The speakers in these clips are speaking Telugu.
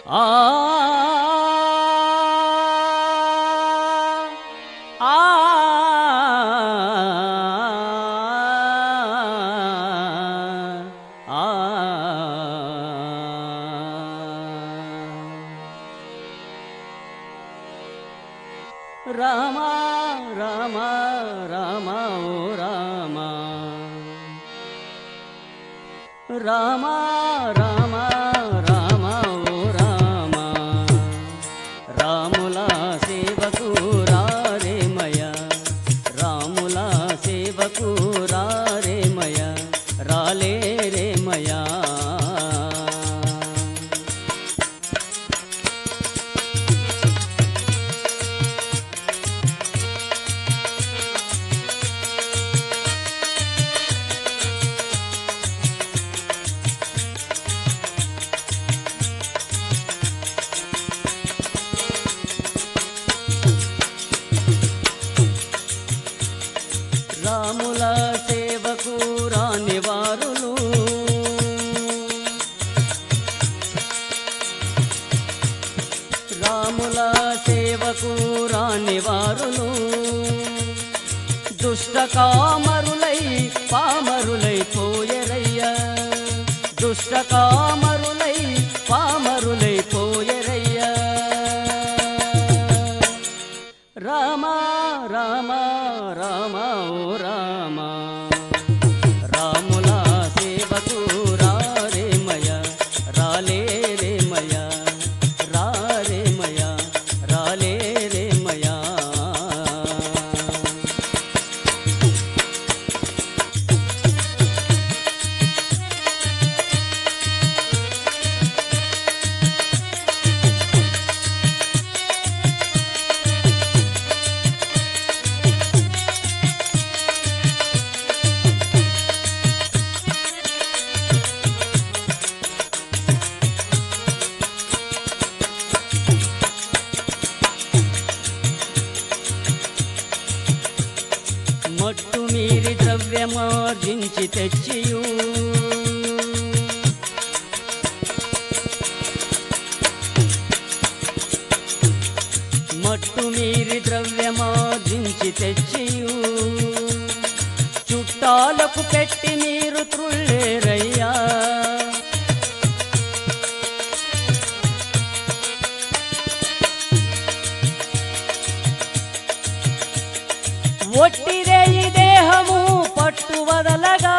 ఆ ఆ ఆ రామ రామ రామ ఓ రామ రామ రామ రామ ఓ రామ రాముల సేవకు రారేమయ రాముల సేవకు రారేమయ రాలే రేమయా రాముల సేవకు రాని వారులు రాముల సేవకు రాని వారులు దుష్ట కామరులై పామరులై పోయరయ్యా దుష్ట కామరులై పామరులై పోయరయ్యా రామ రామ రామ ఓ రామ రాముల సేవకు రారేమయ రాలే రేమయ రారేమయ రాలే రేమయ మట్టు మీరి ద్రవ్యమార్జించి తెచ్చియు మట్టు మీరి ద్రవ్యమార్జించి తెచ్చియు చుట్టాలకు పెట్టి మీరు త్రుళ్ళేరయ్యా ఒట్టిదే ఈ దేహము పట్టు వదలగా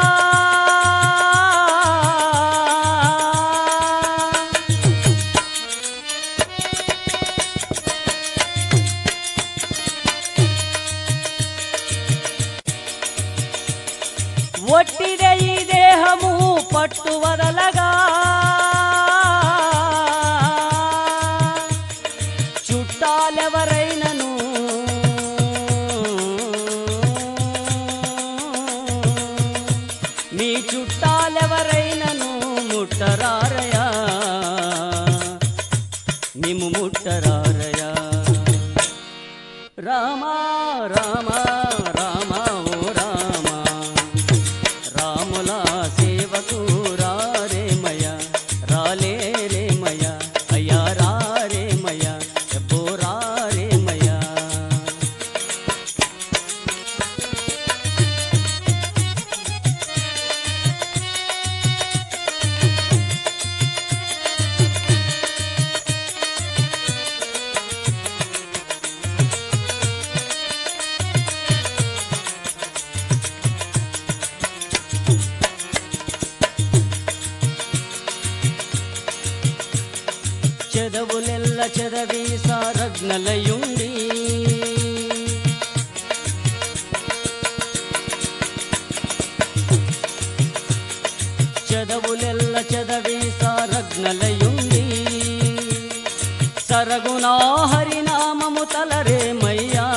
ఒట్టిదే ఈ దేహము పట్టు వదలగా చుట్టాలెవరైనను మీ చుట్టాలెవరైనను ముట్టరారయా మిము ముట్టరారయా రామ రామ రామ ఓ రామ రాముల సేవకు రారేమయ రాలే రేమయ అయ్యా రారేమయ ఎబ్బో రారేమయ చెదవులెల్ల చెదవి సారజ్ఞలయుండి చెదవులెల్ల చెదవి సారజ్ఞలయుండి సరగునా హరినామము తలరేమయ్యా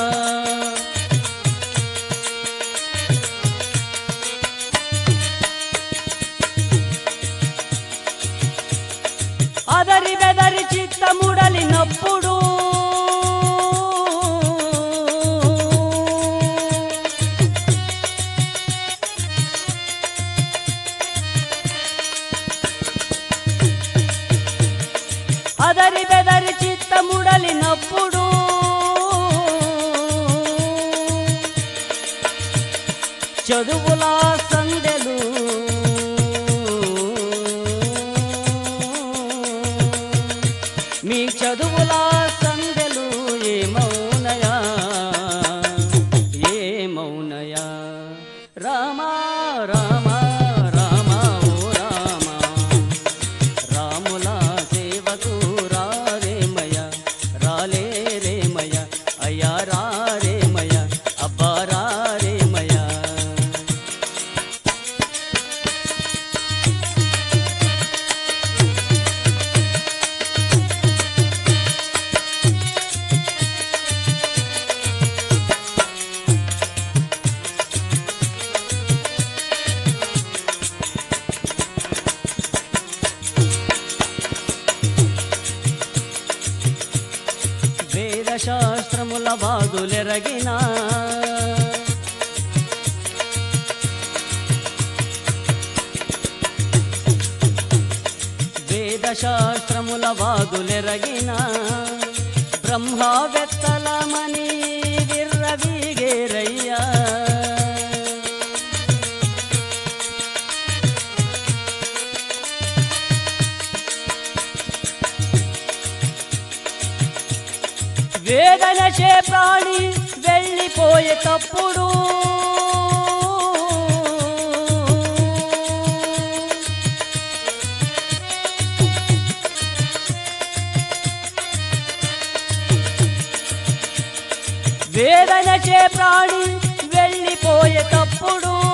అదరి బెదరి చిత్తముడలినప్పుడు అదరి బెదరి చిత్తముడలినప్పుడు చదువుల సందెలు మీ చదువుల సందెలు ఏ మౌనయా ఏ మౌనయా రామా రామా రామా ఓ రామా రాముల సేవకు రారేమయ రాలే రేమయ అయ్యా రారేమయ అబ్బా రారేమయ వేదశాస్త్రముల వాదులెరగినా వేదశాస్త్రముల వాదులెరగినా బ్రహ్మవెత్తలమని విర్రవీగేరయ్యా వేదన చే ప్రాణి వెళ్ళిపోయేటప్పుడు వేదన చే ప్రాణి వెళ్ళిపోయేటప్పుడు